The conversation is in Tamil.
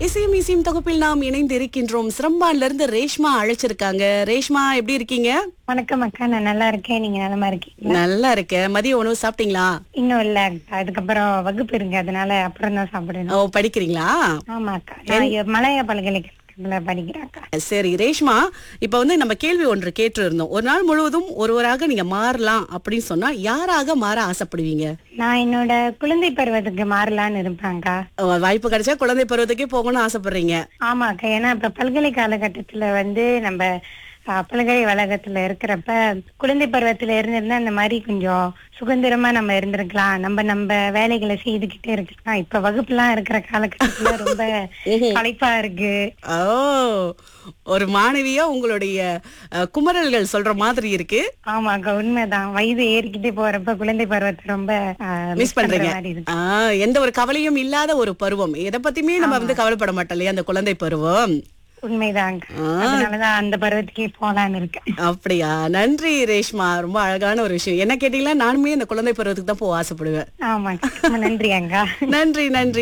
இசையும் இசையும் தொகுப்பில் நாம் இணைந்து இருக்கின்றோம் சிரம்பான்ல இருந்து ரேஷ்மா அழைச்சிருக்காங்க ரேஷ்மா எப்படி இருக்கீங்க வணக்கம் அக்கா நான் நல்லா இருக்கேன் நீங்க நலமா இருக்கீங்க நல்லா இருக்கேன் மதிய உணவு சாப்பிட்டீங்களா இன்னும் இல்ல அக்கா அதுக்கப்புறம் வகுப்பு இருக்கு அதனால அப்புறம் தான் சாப்பிடணும் ஓ படிக்கிறீங்களா ஆமா அக்கா நான் இங்க மலைய பல்கலைக்கழகத்துல படிக்கிறேன் அக்கா சரி ரேஷ்மா இப்ப வந்து நம்ம கேள்வி ஒன்று கேட்டு இருந்தோம் ஒரு நாள் முழுவதும் ஒருவராக நீங்க மாறலாம் அப்படின்னு சொன்னா யாராக மாற ஆசைப்படுவீங்க நான் என்னோட குழந்தை பருவத்துக்கு மாறலாம்னு இருப்பேன்க்கா அஹ் வாய்ப்பு கிடைச்சா குழந்தை பருவத்துக்கே போகணும்னு ஆசைப்படுறீங்க ஆமா அக்கா ஏன்னா இப்ப பல்கலை காலகட்டத்துல வந்து நம்ம அஹ், பல்கலைக்கழகத்துல இருக்கிறப்ப குழந்தை பருவத்துல இருந்திருந்தா இந்த மாதிரி கொஞ்சம் சுதந்திரமா நம்ம இருந்திருக்கலாம் நம்ம நம்ம வேலைகளை செய்துக்கிட்டே இருக்கலாம் இப்ப வகுப்புலாம் இருக்கிற காலகட்டத்துல ரொம்ப களைப்பா இருக்கு ஓ ஒரு மாணவியா உங்களுடைய அஹ், குமரல்கள் சொல்ற மாதிரி இருக்கு ஆமா அக்கா உண்மைதான் வயது ஏறிக்கிட்டே போறப்ப குழந்தை பருவத்தை ரொம்ப ஆஹ், மிஸ் பண்றீங்க மாதிரி இருக்கு ஆ, எந்த ஒரு கவலையும் இல்லாத ஒரு பருவம் எதை பத்தியுமே நம்ம வந்து கவலைப்பட மாட்டோம் இல்லையா அந்த குழந்தை பருவம் உண்மைதான் அக்கா. அதனாலதான் அந்த பருவத்துக்கே போலான்னு இருக்கேன் அப்படியா நன்றி ரேஷ்மா ரொம்ப அழகான ஒரு விஷயம் என்ன கேட்டீங்களா நானுமே அந்த குழந்தை பருவத்துக்கு தான் போக ஆசைப்படுவேன் ஆமா அக்கா. ரொம்ப நன்றி அக்கா நன்றி நன்றி